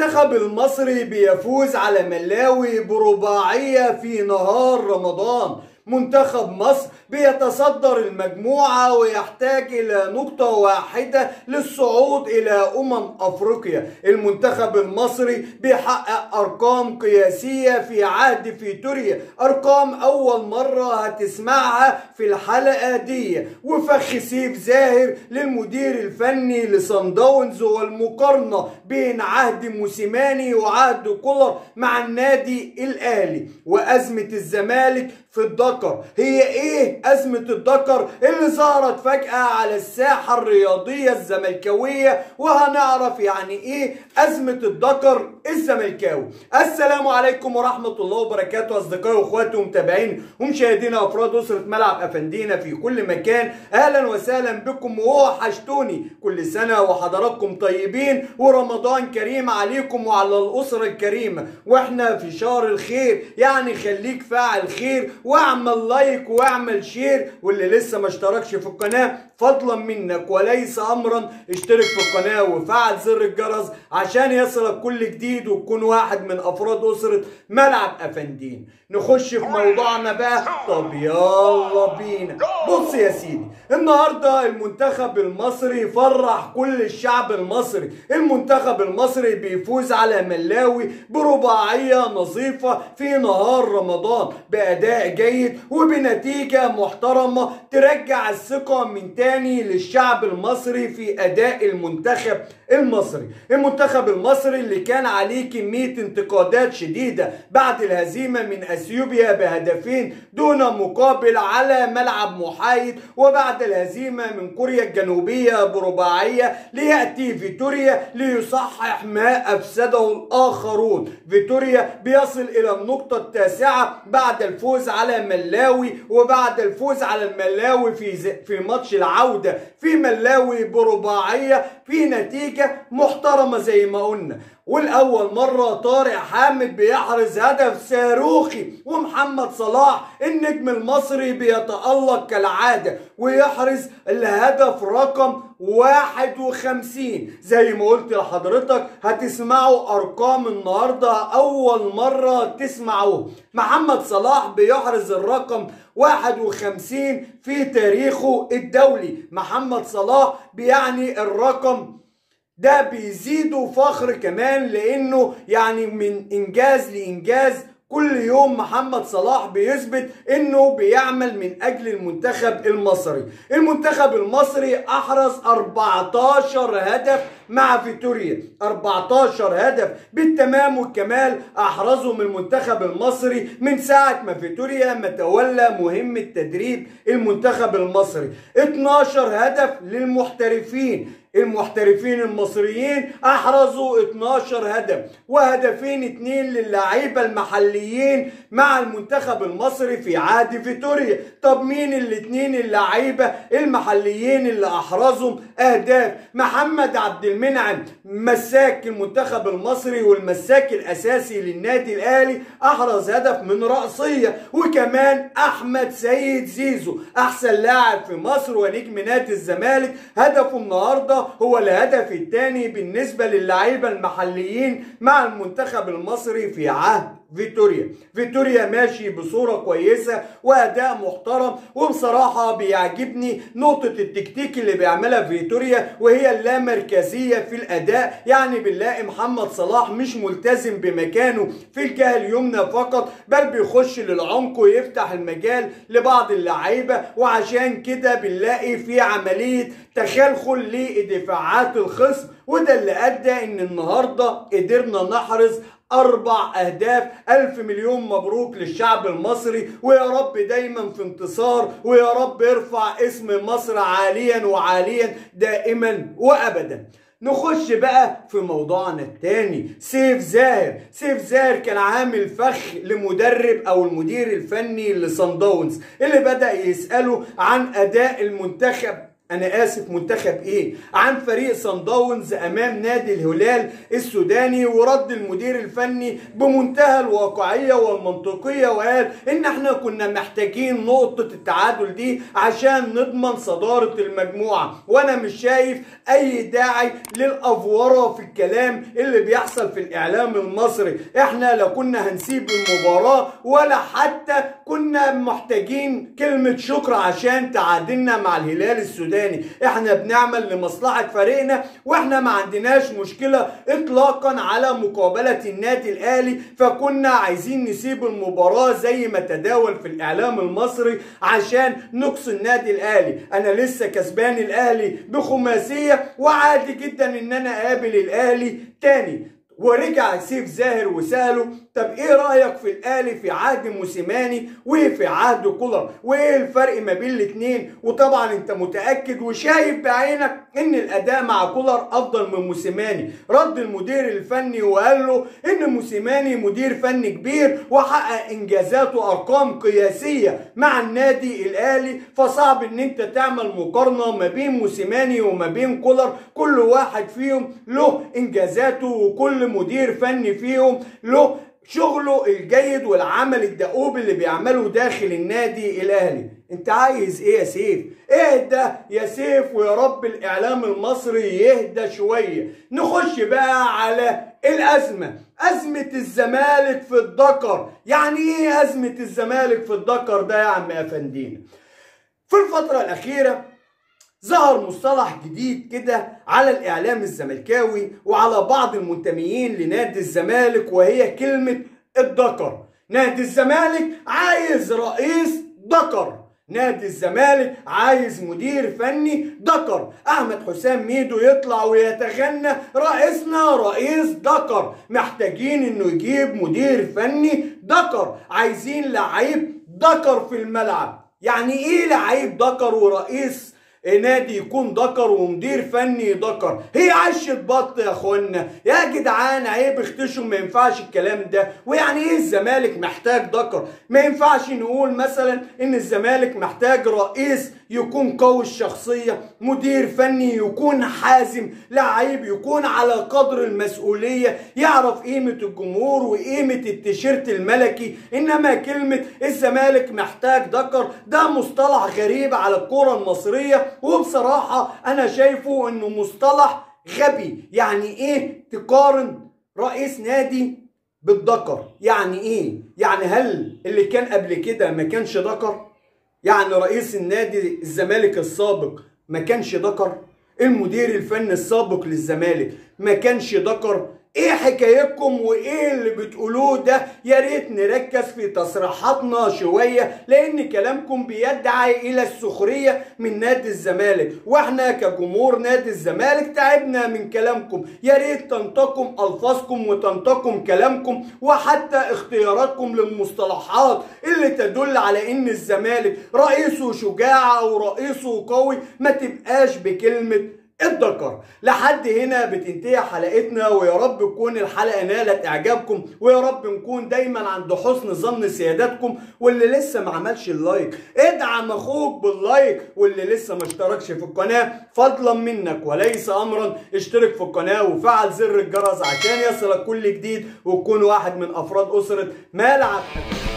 المنتخب المصري بيفوز على ملاوي برباعية في نهار رمضان منتخب مصر بيتصدر المجموعة ويحتاج إلى نقطة واحدة للصعود إلى أمم أفريقيا المنتخب المصري بيحقق أرقام قياسية في عهد فيتوريا أرقام أول مرة هتسمعها في الحلقة دي وفخ سيف زاهر للمدير الفني لصن داونز والمقارنة بين عهد موسيماني وعهد كولر مع النادي الأهلي وأزمة الزمالك في الدكر هي ايه ازمة الدكر اللي ظهرت فجأة على الساحة الرياضية الزملكاوية وهنعرف يعني ايه ازمة الدكر الزملكاوي السلام عليكم ورحمة الله وبركاته اصدقائي واخواتي ومتابعين ومشاهدين افراد اسرة ملعب افندينا في كل مكان اهلا وسهلا بكم ووحشتوني كل سنة وحضراتكم طيبين ورمضان كريم عليكم وعلى الاسرة الكريمة واحنا في شهر الخير يعني خليك فاعل خير واعمل لايك واعمل شير واللي لسه ما اشتركش في القناة فضلا منك وليس امرا اشترك في القناة وفعل زر الجرس عشان يصلك كل جديد وتكون واحد من افراد اسرة ملعب افندين نخش في موضوعنا بقى طب يلا بينا بص يا سيدي النهارده المنتخب المصري فرح كل الشعب المصري المنتخب المصري بيفوز على ملاوي برباعية نظيفة في نهار رمضان بأداء جيد وبنتيجة محترمة ترجع الثقة من تاني للشعب المصري في أداء المنتخب المصري المنتخب المصري اللي كان عليه كمية انتقادات شديدة بعد الهزيمة من أثيوبيا بهدفين دون مقابل على ملعب محايد وبعد الهزيمة من كوريا الجنوبية برباعية ليأتي فيتوريا ليصحح ما أفسده الآخرون فيتوريا بيصل إلى النقطة التاسعة بعد الفوز على ملاوي وبعد الفوز على الملاوي في في ماتش العودة في ملاوي برباعية في نتيجة محترمة زي ما قلنا والأول مرة طارق حامد بيحرز هدف صاروخي ومحمد صلاح النجم المصري بيتألق كالعادة ويحرز الهدف رقم 51 زي ما قلت لحضرتك هتسمعوا أرقام النهاردة أول مرة تسمعوه محمد صلاح بيحرز الرقم 51 في تاريخه الدولي محمد صلاح بيعني الرقم ده بيزيده فخر كمان لانه يعني من انجاز لانجاز كل يوم محمد صلاح بيثبت انه بيعمل من اجل المنتخب المصري المنتخب المصري احرز 14 هدف مع فيتوريا 14 هدف بالتمام والكمال احرزهم المنتخب المصري من ساعة ما فيتوريا ما تولى مهمة تدريب المنتخب المصري 12 هدف للمحترفين المحترفين المصريين احرزوا 12 هدف وهدفين اتنين للاعيبه المحليين مع المنتخب المصري في عهد فيتوريا طب مين الاتنين اللعيبه المحليين اللي احرزوا اهداف محمد عبد المنعم مساك المنتخب المصري والمساك الاساسي للنادي الاهلي احرز هدف من رأسيه وكمان احمد سيد زيزو احسن لاعب في مصر ونجم نادي الزمالك هدفه النهارده هو الهدف الثاني بالنسبة للعيبة المحليين مع المنتخب المصري في عهد فيتوريا فيتوريا ماشي بصورة كويسة وأداء محترم وبصراحة بيعجبني نقطة التكتيك اللي بيعملها فيتوريا وهي اللامركزية في الأداء يعني بنلاقي محمد صلاح مش ملتزم بمكانه في الجهة اليمنى فقط بل بيخش للعمق ويفتح المجال لبعض اللعيبة وعشان كده بنلاقي في عملية تخلخل لدفاعات الخصم وده اللي أدى إن النهاردة قدرنا نحرز أربع أهداف ألف مليون مبروك للشعب المصري ويا رب دايما في انتصار ويا رب ارفع اسم مصر عاليا وعاليا دائما وأبدا نخش بقى في موضوعنا التاني سيف زاهر سيف زاهر كان عامل فخ لمدرب او المدير الفني لصن داونز اللي بدأ يسأله عن اداء المنتخب انا اسف منتخب ايه عن فريق صن داونز امام نادي الهلال السوداني ورد المدير الفني بمنتهى الواقعيه والمنطقيه وقال ان احنا كنا محتاجين نقطه التعادل دي عشان نضمن صداره المجموعه وانا مش شايف اي داعي للافوره في الكلام اللي بيحصل في الاعلام المصري احنا لا كنا هنسيب المباراه ولا حتى كنا محتاجين كلمه شكر عشان تعادلنا مع الهلال السوداني احنا بنعمل لمصلحه فريقنا واحنا ما عندناش مشكله اطلاقا على مقابله النادي الاهلي فكنا عايزين نسيب المباراه زي ما تداول في الاعلام المصري عشان نقصي النادي الاهلي انا لسه كسبان الاهلي بخماسيه وعادي جدا ان انا اقابل الاهلي تاني ورجع سيف زاهر وساله طب ايه رايك في الاهلي في عهد موسيماني وفي عهد كولر وايه الفرق ما بين الاثنين وطبعا انت متاكد وشايف بعينك ان الاداء مع كولر افضل من موسيماني رد المدير الفني وقال له ان موسيماني مدير فني كبير وحقق انجازات وارقام قياسيه مع النادي الاهلي فصعب ان انت تعمل مقارنه ما بين موسيماني وما بين كولر كل واحد فيهم له انجازاته وكل مدير فني فيهم له شغله الجيد والعمل الدؤوب اللي بيعمله داخل النادي الاهلي انت عايز ايه يا سيف اهدى يا سيف ويا رب الاعلام المصري يهدى شويه نخش بقى على الازمه ازمه الزمالك في الدكر يعني ايه ازمه الزمالك في الدكر ده يا عم افندينا في الفتره الاخيره ظهر مصطلح جديد كده على الاعلام الزملكاوي وعلى بعض المنتميين لنادي الزمالك وهي كلمه الدكر نادي الزمالك عايز رئيس دكر نادي الزمالك عايز مدير فني دكر احمد حسام ميدو يطلع ويتغنى رئيسنا رئيس دكر محتاجين انه يجيب مدير فني دكر عايزين لعيب دكر في الملعب يعني ايه لعيب دكر ورئيس نادي يكون دكر ومدير فني دكر هي عشة بط يا اخوانا يا جدعان عيب اختشوا ما ينفعش الكلام ده ويعني ايه الزمالك محتاج دكر ما ينفعش نقول مثلا ان الزمالك محتاج رئيس يكون قوي الشخصية مدير فني يكون حازم لعيب يكون على قدر المسؤولية يعرف قيمة الجمهور وقيمة التيشيرت الملكي انما كلمة الزمالك محتاج دكر ده مصطلح غريب على الكرة المصرية وبصراحة انا شايفه انه مصطلح غبي يعني ايه تقارن رئيس نادي بالدكر يعني ايه يعني هل اللي كان قبل كده ما كانش دكر يعني رئيس النادي الزمالك السابق ما كانش ذكر المدير الفني السابق للزمالك ما كانش ذكر ايه حكايتكم وايه اللي بتقولوه ده يا ريت نركز في تصريحاتنا شويه لان كلامكم بيدعي الى السخريه من نادي الزمالك واحنا كجمهور نادي الزمالك تعبنا من كلامكم يا ريت تنتقم الفاظكم وتنتقم كلامكم وحتى اختياراتكم للمصطلحات اللي تدل على ان الزمالك رئيسه شجاع او رئيسه قوي ما تبقاش بكلمه الدكر لحد هنا بتنتهي حلقتنا ويا رب تكون الحلقه نالت اعجابكم ويا رب نكون دايما عند حسن ظن سيادتكم واللي لسه ما عملش اللايك ادعم اخوك باللايك واللي لسه ما اشتركش في القناه فضلا منك وليس امرا اشترك في القناه وفعل زر الجرس عشان يصلك كل جديد وتكون واحد من افراد اسره مال عبد